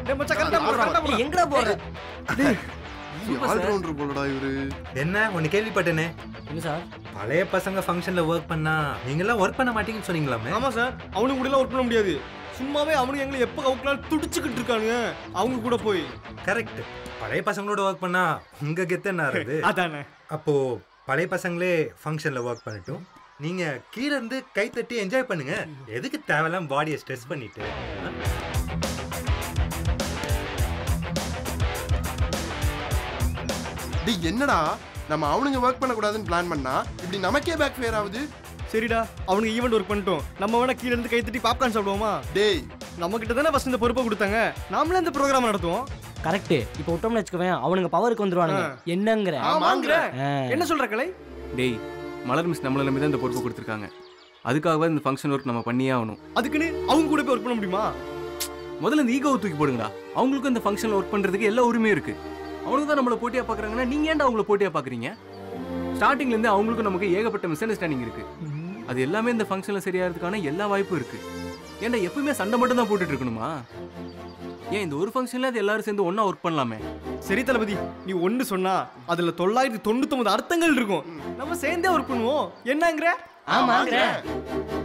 டேய் மச்சான் கரெக்டா போடு கரெக்டா போடு எங்கடா போற ஆல்ரவுண்டர் போலடா இவரு என்ன ஒன்னு கேள்விப்பட்டேனே என்ன சார் பழைய பசங்க ஃபங்க்ஷன்ல ஒர்க் பண்ணா நீங்கெல்லாம் ஒர்க் பண்ண மாட்டீங்கன்னு சொன்னீங்களாமே ஆமா சார் அவனுக்கு கூட ஒர்க் பண்ண முடியாது சும்மாவே அவனுக்கு எங்களை எப்ப கவுக்கலாம் துடிச்சுக்கிட்டு இருக்கானுங்க அவங்க கூட போய் கரெக்ட் பழைய பசங்களோட ஒர்க் பண்ணா உங்க கெத்த என்ன ஆறுது அதானே அப்போ பழைய பசங்களே ஃபங்க்ஷன்ல ஒர்க் பண்ணட்டும் நீங்க கீழ இருந்து கை தட்டி என்ஜாய் பண்ணுங்க எதுக்கு தேவையில்லாம பாடியை ஸ்ட்ரெஸ் பண்ணிட்டு ஆ? டேய் என்னடா நம்ம அவனுங்க ஒர்க் பண்ணக்கூடாதுன்னு பிளான் பண்ணா இப்படி நமக்கே பேக் ஃபேர் ஆகுது சரிடா அவனுக்கு ஈவெண்ட் ஒர்க் பண்ணிட்டோம் நம்ம வேணா கீழ இருந்து கை தட்டி பாப்கார்ன் சாப்பிடுவோமா டேய் நம்ம கிட்ட தானே ஃபர்ஸ்ட் இந்த பொறுப்பை கொடுத்தாங்க நாமளே இந்த ப்ரோக்ராம் நடத்துவோம் கரெக்ட் இப்போ விட்டோம்னு வச்சுக்கவேன் அவனுங்க பவருக்கு வந்துருவானுங்க என்னங்கிற ஆமாங்கிற ஆ. என்ன சொல்ற கலை டேய் மலர் மிஸ் நம்மள நம்பி தான் இந்த பொறுப்பு கொடுத்துருக்காங்க அதுக்காகவே இந்த ஃபங்க்ஷன் ஒர்க் நம்ம பண்ணியே ஆகணும் அதுக்குன்னு அவங்க கூட போய் ஒர்க் பண்ண முடியுமா முதல்ல இந்த ஈகோவை தூக்கி போடுங்கடா அவங்களுக்கும் இந்த ஃபங்க்ஷனில் ஒர்க் பண்ணுறதுக்கு எல்லா உரிமையும் இருக்கு அவனுக்கு தான் நம்மளை போட்டியாக பார்க்குறாங்கன்னா நீங்கள் ஏன்டா அவங்கள போட்டியாக பார்க்குறீங்க ஸ்டார்டிங்லேருந்து அவங்களுக்கும் நமக்கு ஏகப்பட்ட மிஸ் அண்டர்ஸ்டாண்டிங் இருக்கு அது எல்லாமே இந்த ஃபங்க்ஷனில் சரியாகிறதுக்கான எல்லா வாய்ப்பும் இருக்கு ஏன்டா எப்பவுமே சண்டை மட்டும் தான் போட்டுட்டு இருக்கணுமா ஏன் இந்த ஒரு ஃபங்க்ஷனில் அது எல்லாரும் சேர்ந்து ஒன்றா ஒர்க் பண்ணலாமே சரி தளபதி நீ ஒன்னு சொன்னா அதுல தொள்ளாயிரத்தி தொண்ணூத்தி ஒன்பது அர்த்தங்கள் இருக்கும் நம்ம சேர்ந்தே ஒர்க் பண்ணுவோம் என்னங்கிற ஆமாங்கிற